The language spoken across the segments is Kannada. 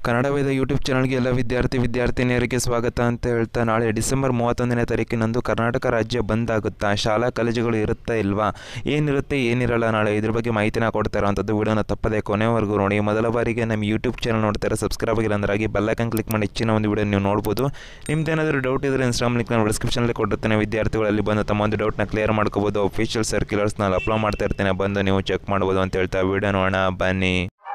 ಕನ್ನಡ ವೇದ ಯೂಟ್ಯೂಬ್ ಚಾನಲ್ಗೆ ಎಲ್ಲ ವಿದ್ಯಾರ್ಥಿ ವಿದ್ಯಾರ್ಥಿನಿಯರಿಗೆ ಸ್ವಾಗತ ಅಂತ ಹೇಳ್ತಾ ನಾಳೆ ಡಿಸೆಂಬರ್ ಮೂವತ್ತೊಂದನೇ ತಾರೀಕಿನಂದು ಕರ್ನಾಟಕ ರಾಜ್ಯ ಬಂದ್ ಆಗುತ್ತಾ ಶಾಲಾ ಕಾಲೇಜುಗಳು ಇರುತ್ತಾ ಇಲ್ವಾ ಏನಿರುತ್ತೆ ಏನಿರಲ್ಲ ನಾಳೆ ಇದ್ರ ಬಗ್ಗೆ ಮಾಹಿತಿನ ಕೊಡ್ತಾ ಇರೋವಂಥದ್ದು ವಿಡಿಯೋನ ತಪ್ಪದೆ ಕೊನೆವರೆಗೂ ನೋಡಿ ಮೊದಲ ಬಾರಿಗೆ ನಮ್ಮ ಯೂಟ್ಯೂಬ್ ಚಾನಲ್ ನೋಡ್ತಾರೆ ಸಬ್ಸ್ಕ್ರೈಬ್ ಆಗಿಲ್ಲ ಅಂದ್ರೆ ಆಗಿ ಬೆಲ್ಲೈಕನ್ ಕ್ಲಿಕ್ ಮಾಡಿ ಹೆಚ್ಚಿನ ಒಂದು ವಿಡಿಯೋ ನೀವು ನೋಡ್ಬೋದು ನಿಮ್ದೇನಾದರೂ ಡೌಟ್ ಇದ್ದರೆ ಇನ್ಸ್ಟಾಮ್ ಲಿಂಕ್ ನಾನು ಡಿಸ್ಕ್ರಿಪ್ಷನಲ್ಲಿ ಕೊಟ್ಟಿರ್ತೇನೆ ವಿದ್ಯಾರ್ಥಿಗಳಲ್ಲಿ ಬಂದು ತಮ್ಮ ಒಂದು ಡೌಟ್ನ ಕ್ಲಿಯರ್ ಮಾಡ್ಕೋಬೋದು ಅಫಿಷಿಯಲ್ ಸರ್ಕ್ಯುಲರ್ಸ್ನ ಅಪ್ಲೋಡ್ ಮಾಡ್ತಾ ಇರ್ತೇನೆ ಬಂದು ನೀವು ಚೆಕ್ ಮಾಡ್ಬೋದು ಅಂತ ಹೇಳ್ತಾ ವಿಡಿಯೋ ನೋಡೋಣ ಬನ್ನಿ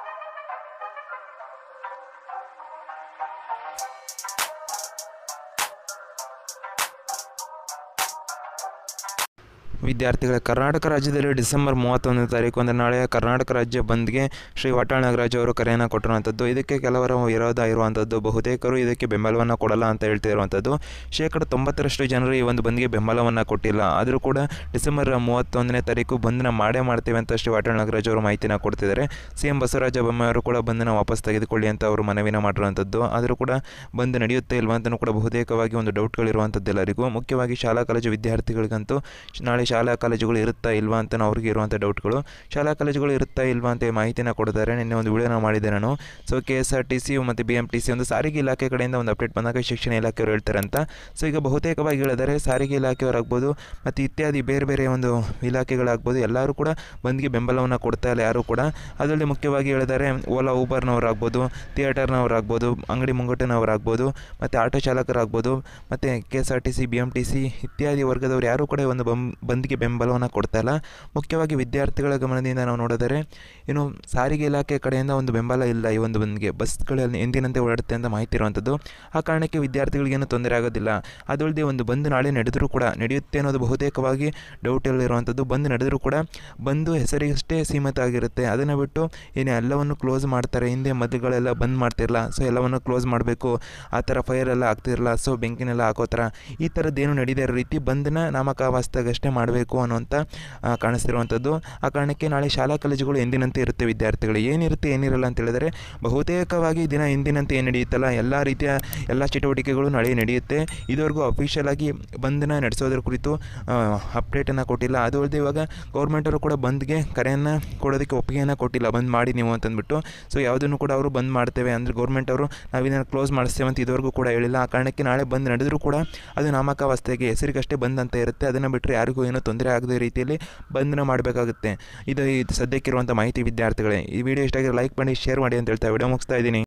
ವಿದ್ಯಾರ್ಥಿಗಳ ಕರ್ನಾಟಕ ರಾಜ್ಯದಲ್ಲಿ ಡಿಸೆಂಬರ್ ಮೂವತ್ತೊಂದನೇ ತಾರೀಕು ಅಂದರೆ ನಾಳೆ ಕರ್ನಾಟಕ ರಾಜ್ಯ ಬಂದ್ಗೆ ಶ್ರೀ ವಾಟಾಳ್ ನಾಗರಾಜ್ ಅವರು ಕರೆಯನ್ನು ಕೊಟ್ಟಿರುವಂಥದ್ದು ಇದಕ್ಕೆ ಕೆಲವರ ವಿರೋಧ ಇರುವಂಥದ್ದು ಬಹುತೇಕರು ಇದಕ್ಕೆ ಬೆಂಬಲವನ್ನು ಕೊಡಲ್ಲ ಅಂತ ಹೇಳ್ತಿರುವಂಥದ್ದು ಶೇಕಡ ತೊಂಬತ್ತರಷ್ಟು ಜನರು ಈ ಒಂದು ಬಂದ್ಗೆ ಬೆಂಬಲವನ್ನು ಕೊಟ್ಟಿಲ್ಲ ಆದರೂ ಕೂಡ ಡಿಸೆಂಬರ್ ಮೂವತ್ತೊಂದನೇ ತಾರೀಕು ಬಂದ್ನ ಮಾಡೇ ಮಾಡ್ತೇವೆ ಅಂತ ಶ್ರೀ ವಾಟಾಳ್ ನಾಗರಾಜ್ ಅವರು ಮಾಹಿತಿನ ಕೊಡ್ತಿದ್ದಾರೆ ಸಿ ಎಂ ಬಸವರಾಜ ಬೊಮ್ಮಾಯಿ ಅವರು ಕೂಡ ಬಂದನ್ನು ವಾಪಸ್ ತೆಗೆದುಕೊಳ್ಳಿ ಅಂತ ಅವರು ಮನವಿನ ಮಾಡಿರುವಂಥದ್ದು ಆದರೂ ಕೂಡ ಬಂದ್ ನಡೆಯುತ್ತೆ ಇಲ್ವಾ ಅಂತಲೂ ಕೂಡ ಬಹುತೇಕವಾಗಿ ಒಂದು ಡೌಟ್ಗಳಿರುವಂಥದ್ದು ಎಲ್ಲರಿಗೂ ಮುಖ್ಯವಾಗಿ ಶಾಲಾ ಕಾಲೇಜು ವಿದ್ಯಾರ್ಥಿಗಳಿಗಂತೂ ನಾಳೆ ಶಾಲಾ ಕಾಲೇಜುಗಳು ಇರುತ್ತಾ ಇಲ್ವಾ ಅಂತ ಅವ್ರಿಗೆ ಇರುವಂಥ ಡೌಟ್ಗಳು ಶಾಲಾ ಕಾಲೇಜುಗಳು ಇರುತ್ತಾ ಇಲ್ವಾ ಅಂತ ಮಾಹಿತಿನ ಕೊಡ್ತಾರೆ ನಿನ್ನೆ ಒಂದು ವಿಡಿಯೋನ ಮಾಡಿದೆ ನಾನು so K S R T C ಮತ್ತು ಬಿ ಎಮ್ ಟಿ ಸಿ ಒಂದು ಸಾರಿಗೆ ಇಲಾಖೆ ಕಡೆಯಿಂದ ಒಂದು ಅಪ್ಡೇಟ್ ಬಂದಾಗ ಶಿಕ್ಷಣ ಇಲಾಖೆಯವರು ಹೇಳ್ತಾರೆ ಅಂತ ಸೊ ಈಗ ಬಹುತೇಕವಾಗಿ ಹೇಳಿದರೆ ಸಾರಿಗೆ ಇಲಾಖೆಯವರಾಗ್ಬೋದು ಮತ್ತು ಇತ್ಯಾದಿ ಬೇರೆ ಬೇರೆ ಒಂದು ಇಲಾಖೆಗಳಾಗ್ಬೋದು ಎಲ್ಲರೂ ಕೂಡ ಬಂದ್ಗೆ ಬೆಂಬಲವನ್ನು ಕೊಡ್ತಾ ಇಲ್ಲ ಯಾರೂ ಕೂಡ ಅದರಲ್ಲಿ ಮುಖ್ಯವಾಗಿ ಹೇಳಿದರೆ ಓಲಾ ಊಬರ್ನವರಾಗ್ಬೋದು ಥಿಯೇಟರ್ನವರಾಗ್ಬೋದು ಅಂಗಡಿ ಮುಂಗಟ್ಟಿನವರಾಗ್ಬೋದು ಮತ್ತು ಆಟೋ ಚಾಲಕರಾಗ್ಬೋದು ಮತ್ತು K S R T C B M T C ಇತ್ಯಾದಿ ವರ್ಗದವರು ಯಾರೂ ಕೂಡ ಒಂದು ಬಂ ಬಂದ್ಗೆ ಬೆಂಬಲವನ್ನು ಕೊಡ್ತಾ ಇಲ್ಲ ಮುಖ್ಯವಾಗಿ ವಿದ್ಯಾರ್ಥಿಗಳ ಗಮನದಿಂದ ನಾವು ನೋಡಿದರೆ ಇನ್ನು ಸಾರಿಗೆ ಇಲಾಖೆ ಕಡೆಯಿಂದ ಒಂದು ಬೆಂಬಲ ಇಲ್ಲ ಈ ಒಂದು ಬಂದ್ಗೆ ಬಸ್ಗಳಲ್ಲಿ ಎಂದಿನಂತೆ ಓಡಾಡುತ್ತೆ ಅಂತ ಮಾಹಿತಿ ಇರುವಂಥದ್ದು ಆ ಕಾರಣಕ್ಕೆ ವಿದ್ಯಾರ್ಥಿಗಳಿಗೇನು ತೊಂದರೆ ಆಗೋದಿಲ್ಲ ಅದಲ್ಲದೆ ಒಂದು ಬಂದ್ ನಾಳೆ ನಡೆದರೂ ಕೂಡ ನಡೆಯುತ್ತೆ ಅನ್ನೋದು ಬಹುತೇಕವಾಗಿ ಡೌಟ್ ಇರುವಂಥದ್ದು ಬಂದ್ ನಡೆದರೂ ಕೂಡ ಬಂದು ಹೆಸರಿಗಷ್ಟೇ ಸೀಮಿತ ಆಗಿರುತ್ತೆ ಅದನ್ನು ಬಿಟ್ಟು ಏನು ಎಲ್ಲವನ್ನು ಕ್ಲೋಸ್ ಮಾಡ್ತಾರೆ ಹಿಂದೆ ಮದ್ದುಗಳೆಲ್ಲ ಬಂದ್ ಮಾಡ್ತಿರಲ್ಲ ಸೊ ಎಲ್ಲವನ್ನು ಕ್ಲೋಸ್ ಮಾಡಬೇಕು ಆ ಥರ ಫೈರ್ ಎಲ್ಲ ಆಗ್ತಿರಲ್ಲ ಸೊ ಬೆಂಕಿನೆಲ್ಲ ಹಾಕೋ ಥರ ಈ ಥರದ್ದೇನು ನಡೀದೇ ಇರೋ ರೀತಿ ಬಂದನ್ನ ನಾಮಕಾವಾಸ್ತಾಗಷ್ಟೇ ಮಾಡಬೇಕು ಅನ್ನುವಂಥ ಆ, ಕಾಣಿಸ್ತಿರುವಂಥದ್ದು ಆ ಕಾರಣಕ್ಕೆ ನಾಳೆ ಶಾಲಾ ಕಾಲೇಜುಗಳು ಎಂದಿನಂತೆ ಇರುತ್ತೆ ವಿದ್ಯಾರ್ಥಿಗಳು ಏನಿರುತ್ತೆ ಏನಿರಲ್ಲ ಅಂತ ಹೇಳಿದರೆ ಬಹುತೇಕವಾಗಿ ದಿನ ಎಂದಿನಂತೆ ಏನು ನಡೆಯುತ್ತಲ್ಲ ಎಲ್ಲ ರೀತಿಯ ಎಲ್ಲ ಚಟುವಟಿಕೆಗಳು ನಾಳೆ ನಡೆಯುತ್ತೆ ಇದುವರೆಗೂ ಅಫಿಷಿಯಲ್ ಆಗಿ ಬಂದನ್ನ ನಡೆಸೋದ್ರ ಕುರಿತು ಅಪ್ಡೇಟನ್ನು ಕೊಟ್ಟಿಲ್ಲ ಅದು ಅಲ್ಲದೆ ಇವಾಗ ಗೌರ್ಮೆಂಟವರು ಕೂಡ ಬಂದ್ಗೆ ಕರೆಯನ್ನು ಕೊಡೋದಕ್ಕೆ ಒಪ್ಪಿಗೆಯನ್ನು ಕೊಟ್ಟಿಲ್ಲ ಬಂದ್ ಮಾಡಿ ನೀವು ಅಂತಂದ್ಬಿಟ್ಟು ಸೊ ಯಾವುದನ್ನು ಕೂಡ ಅವರು ಬಂದ್ ಮಾಡ್ತೇವೆ ಅಂದರೆ ಗೌರ್ಮೆಂಟ್ ಅವರು ನಾವಿದನ್ನು ಕ್ಲೋಸ್ ಮಾಡಿಸ್ತೇವೆ ಅಂತ ಇದುವರೆಗೂ ಕೂಡ ಹೇಳಿಲ್ಲ ಆ ಕಾರಣಕ್ಕೆ ನಾಳೆ ಬಂದ್ ನಡೆದರೂ ಕೂಡ ಅದು ನಾಮಕಾವಸ್ಥೆಗೆ ಹೆಸರಿಗಷ್ಟೇ ಬಂದ್ ಅಂತ ಇರುತ್ತೆ ಅದನ್ನು ಬಿಟ್ಟರೆ ಯಾರಿಗೂ ಏನೂ ತೊಂದರೆ ಆಗದ ರೀತಿಯಲ್ಲಿ ಬಂಧನ ಮಾಡಬೇಕಾಗುತ್ತೆ ಇದು ಇದು ಸದ್ಯಕ್ಕಿರುವಂಥ ಮಾಹಿತಿ ವಿದ್ಯಾರ್ಥಿಗಳೇ ಈ ವಿಡಿಯೋ ಇಷ್ಟ ಲೈಕ್ ಮಾಡಿ ಶೇರ್ ಮಾಡಿ ಅಂತ ಹೇಳ್ತಾ ವಿಡಿಯೋ ಮುಗಿಸ್ತಾ ಇದ್ದೀನಿ